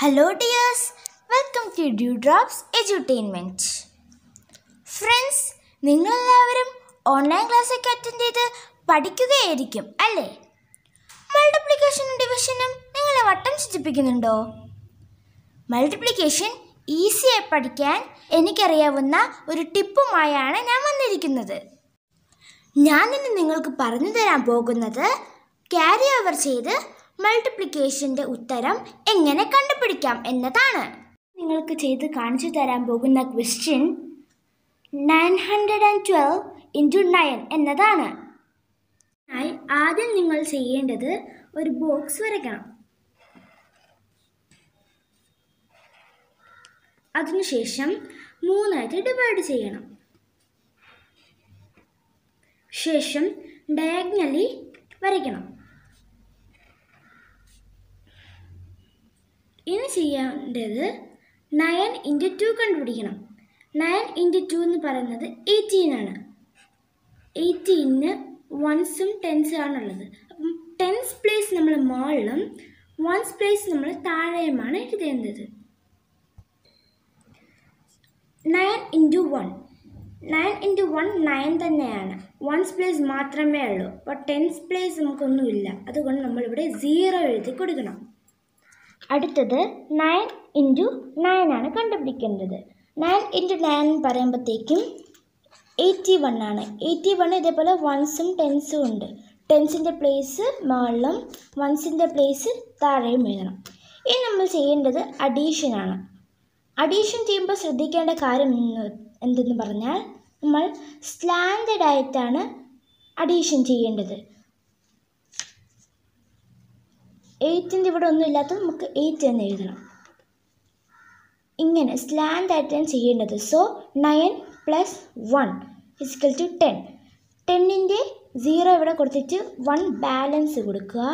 hello dears welcome to dew drops edutainment friends നിങ്ങളെല്ലാവരും online ക്ലാസ്സൊക്കെ attend ചെയ്ത് പഠിക്കുകയായിരിക്കും അല്ലേ മൾട്ടിപ്ലിക്കേഷനും ഡിവിഷനും നിങ്ങളെ വട്ടം ചുറ്റിപ്പിക്കുന്നുണ്ടോ മൾട്ടിപ്ലിക്കേഷൻ ഈസിയായി പഠിക്കാൻ എനിക്കറിയാവുന്ന ഒരു ടിപ്പുമായാണ് ഞാൻ വന്നിരിക്കുന്നത് ഞാൻ ഇന്ന് നിങ്ങൾക്ക് പറഞ്ഞു തരാൻ പോകുന്നത് ക്യാരി ഓവർ ചെയ്ത് മൾട്ടിപ്ലിക്കേഷൻ്റെ ഉത്തരം എങ്ങനെ കണ്ടുപിടിക്കാം എന്നതാണ് നിങ്ങൾക്ക് ചെയ്ത് കാണിച്ചു തരാൻ പോകുന്ന question nine hundred and twelve into nine എന്നതാണ് ആയി ആദ്യം നിങ്ങൾ ചെയ്യേണ്ടത് ഒരു ബോക്സ് വരയ്ക്കണം അതിനുശേഷം മൂന്നായിട്ട് ഡിവൈഡ് ചെയ്യണം ശേഷം ഡയഗ്നലി വരയ്ക്കണം ഇനി ചെയ്യേണ്ടത് നയൻ ഇൻറ്റു ടു കണ്ടുപിടിക്കണം നയൻ ഇൻറ്റു ടു എന്ന് പറയുന്നത് എയ്റ്റീൻ ആണ് എയ്റ്റീന് വൺസും ടെൻസും ആണുള്ളത് അപ്പം ടെൻസ് പ്ലേസ് നമ്മൾ മുകളിലും വൺസ് പ്ലേസ് നമ്മൾ താഴെയുമാണ് എഴുതേണ്ടത് nine into one nine into one nine തന്നെയാണ് വൺസ് പ്ലേസ് മാത്രമേ ഉള്ളൂ അപ്പോൾ ടെൻസ് പ്ലേസ് നമുക്കൊന്നുമില്ല അതുകൊണ്ട് നമ്മളിവിടെ സീറോ എഴുതി കൊടുക്കണം അടുത്തത് നയൻ ഇൻറ്റു നയൻ ആണ് കണ്ടുപിടിക്കേണ്ടത് നയൻ ഇൻറ്റു നയൻ പറയുമ്പോഴത്തേക്കും എയ്റ്റി വൺ ആണ് എയ്റ്റി വൺ ഇതേപോലെ വൺസും ടെൻസും ഉണ്ട് ടെൻസിൻ്റെ പ്ലേസ് മുകളിലും വൺസിൻ്റെ പ്ലേസ് താഴെയും എഴുതണം ഇനി നമ്മൾ ചെയ്യേണ്ടത് അഡീഷനാണ് അഡീഷൻ ചെയ്യുമ്പോൾ ശ്രദ്ധിക്കേണ്ട കാര്യം എന്ന് എന്തെന്ന് പറഞ്ഞാൽ നമ്മൾ സ്ലാൻഡഡ് ആയിട്ടാണ് അഡീഷൻ ചെയ്യേണ്ടത് എയ്റ്റിൻ്റെ ഇവിടെ ഒന്നും ഇല്ലാത്ത നമുക്ക് എയ്റ്റ് എന്ന് എഴുതണം ഇങ്ങനെ സ്ലാൻഡ് ആയിട്ടാണ് ചെയ്യേണ്ടത് so nine plus one is equal to ten ടെന്നിൻ്റെ സീറോ ഇവിടെ കൊടുത്തിട്ട് വൺ ബാലൻസ് കൊടുക്കുക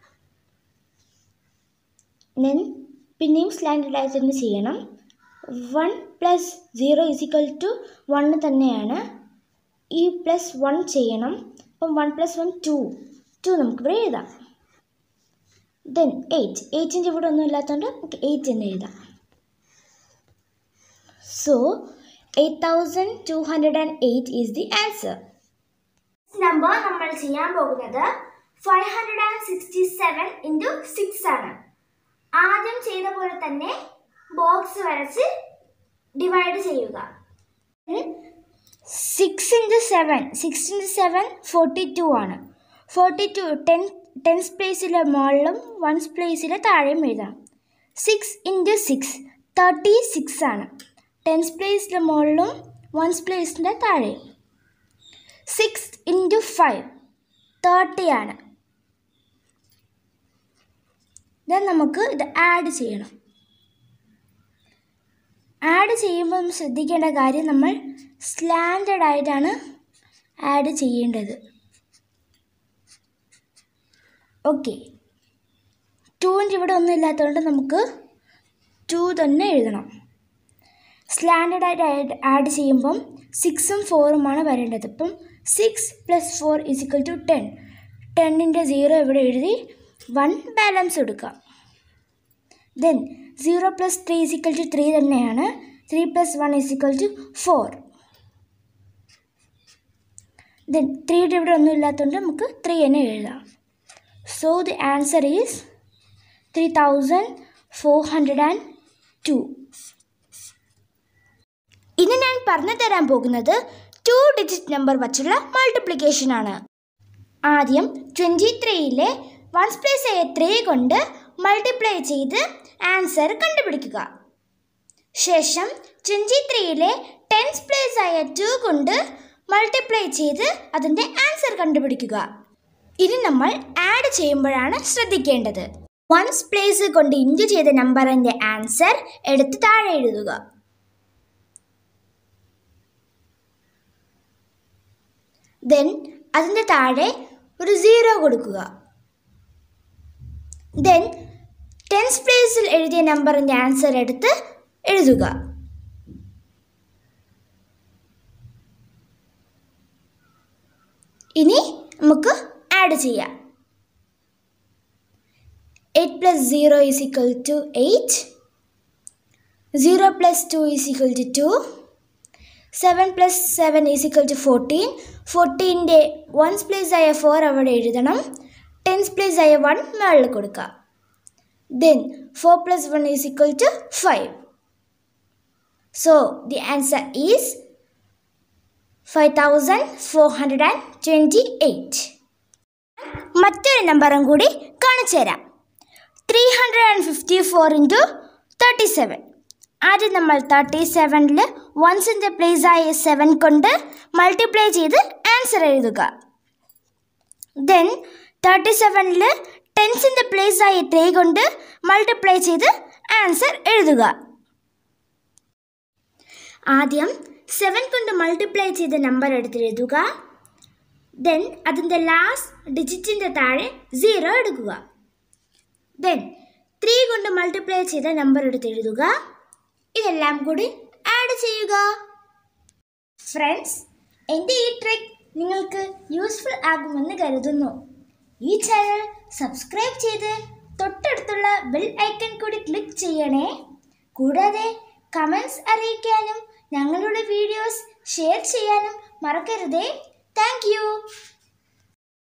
ദെൻ പിന്നെയും സ്ലാൻഡഡ് ആയിട്ട് തന്നെ ചെയ്യണം one plus zero is equal to one തന്നെയാണ് ഈ പ്ലസ് വൺ ചെയ്യണം അപ്പം one plus one two two നമുക്കിവിടെ എഴുതാം ദെൻ എയ്റ്റ് എയ്റ്റിൻ്റെ ഇവിടെ ഒന്നും ഇല്ലാത്തതുകൊണ്ട് നമുക്ക് എയ്റ്റ് എന്ന് എഴുതാം so eight thousand two hundred and eight is the answer number നമ്മൾ ചെയ്യാൻ പോകുന്നത് five hundred and sixty seven into six ആണ് ആദ്യം ചെയ്ത പോലെ തന്നെ ബോക്സ് വരച്ച് ഡിവൈഡ് ചെയ്യുക six into seven six into seven forty two ആണ് ഫോർട്ടി ടു ടെൻ ടെൻസ് പ്ലേസിലെ മുകളിലും വൺസ് പ്ലേസിലെ താഴെയും എഴുതാം six into six thirty six ആണ് ടെൻസ് പ്ലേസിലെ മുകളിലും വൺസ് പ്ലേസിൻ്റെ താഴെയും സിക്സ് ഇൻറ്റു ഫൈവ് തേർട്ടി ആണ് ദെൻ നമുക്ക് ഇത് ആഡ് ചെയ്യണം ആഡ് ചെയ്യുമ്പോൾ ശ്രദ്ധിക്കേണ്ട കാര്യം നമ്മൾ സ്ലാൻഡഡ് ആയിട്ടാണ് ആഡ് ചെയ്യേണ്ടത് ഓക്കെ ടൂവിൻ്റെ ഇവിടെ ഒന്നും ഇല്ലാത്തതുകൊണ്ട് നമുക്ക് ടു തന്നെ എഴുതണം സ്ലാൻഡഡ് ആയിട്ട് ആഡ് ചെയ്യുമ്പം സിക്സും ഫോറുമാണ് വരേണ്ടത് ഇപ്പം six plus four is equal to ten ടെന്നിൻ്റെ സീറോ ഇവിടെ എഴുതി വൺ ബാലൻസ് കൊടുക്കുക then zero plus three is equal to three തന്നെയാണ് three plus one is equal to four then ത്രീയുടെ ഇവിടെ ഒന്നും ഇല്ലാത്തതുകൊണ്ട് നമുക്ക് ത്രീ തന്നെ എഴുതാം so the answer is three thousand four hundred and two ഇനി ഞാൻ പറഞ്ഞു തരാൻ പോകുന്നത് ടു ഡിജിറ്റ് നമ്പർ വച്ചുള്ള മൾട്ടിപ്ലിക്കേഷൻ ആണ് ആദ്യം ട്വൻറ്റി ത്രീയിലെ വൺസ് പ്ലേസ് ആയ ത്രീ കൊണ്ട് മൾട്ടിപ്ലൈ ചെയ്ത് ആൻസർ കണ്ടുപിടിക്കുക ശേഷം ട്വൻറ്റി ത്രീയിലെ ടെൻസ് പ്ലേസ് ആയ ടു കൊണ്ട് മൾട്ടിപ്ലൈ ചെയ്ത് അതിൻ്റെ ആൻസർ കണ്ടുപിടിക്കുക ഇനി നമ്മൾ ആഡ് ചെയ്യുമ്പോഴാണ് ശ്രദ്ധിക്കേണ്ടത് വൺസ് പ്ലേസ് കൊണ്ട് ഇൻറ്റു ചെയ്ത നമ്പറിൻ്റെ ആൻസർ എടുത്ത് താഴെ എഴുതുക ദെൻ അതിൻ്റെ താഴെ ഒരു സീറോ കൊടുക്കുക ദെൻ ടെൻസ് പ്ലേസിൽ എഴുതിയ നമ്പറിൻ്റെ ആൻസർ എടുത്ത് എഴുതുക ഇനി നമുക്ക് ആഡ് ചെയ്യാം eight plus zero is equal to eight zero plus two is equal to two seven plus seven is equal to fourteen ഫോർട്ടീൻ്റെ വൺസ് പ്ലേസ് ആയ ഫോർ അവിടെ എഴുതണം ടെൻസ് പ്ലേസ് ആയ വൺ മുകളിൽ കൊടുക്കുക then four plus one is equal to five so the answer is five thousand four hundred and twenty eight മറ്റൊരു നമ്പറും കൂടി കാണിച്ചു തരാം three hundred and fifty four into thirty seven ആദ്യം നമ്മൾ തേർട്ടി സെവനിൽ വൺസിൻ്റെ പ്ലേസ് ആയ സെവൻ കൊണ്ട് മൾട്ടിപ്ലൈ ചെയ്ത് ആൻസർ എഴുതുക ദെൻ തേർട്ടി സെവനിൽ ടെൻസിൻ്റെ പ്ലേസ് ആയ ത്രീ കൊണ്ട് മൾട്ടിപ്ലൈ ചെയ്ത് ആൻസർ എഴുതുക ആദ്യം സെവൻ കൊണ്ട് മൾട്ടിപ്ലൈ ചെയ്ത നമ്പർ എടുത്തെഴുതുക ദെൻ അതിൻ്റെ ലാസ്റ്റ് ഡിജിറ്റിൻ്റെ താഴെ സീറോ എടുക്കുക ദെൻ ത്രീ കൊണ്ട് മൾട്ടിപ്ലൈ ചെയ്ത നമ്പർ എടുത്തെഴുതുക ഇതെല്ലാം കൂടി ആഡ് ചെയ്യുക ഫ്രണ്ട്സ് എൻ്റെ ഈ ട്രിക്ക് നിങ്ങൾക്ക് യൂസ്ഫുൾ ആകുമെന്ന് കരുതുന്നു ഈ ചാനൽ സബ്സ്ക്രൈബ് ചെയ്ത് തൊട്ടടുത്തുള്ള ബെൽ ഐക്കൺ കൂടി ക്ലിക്ക് ചെയ്യണേ കൂടാതെ കമൻസ് അറിയിക്കാനും ഞങ്ങളുടെ വീഡിയോസ് ഷെയർ ചെയ്യാനും മറക്കരുതേ താങ്ക്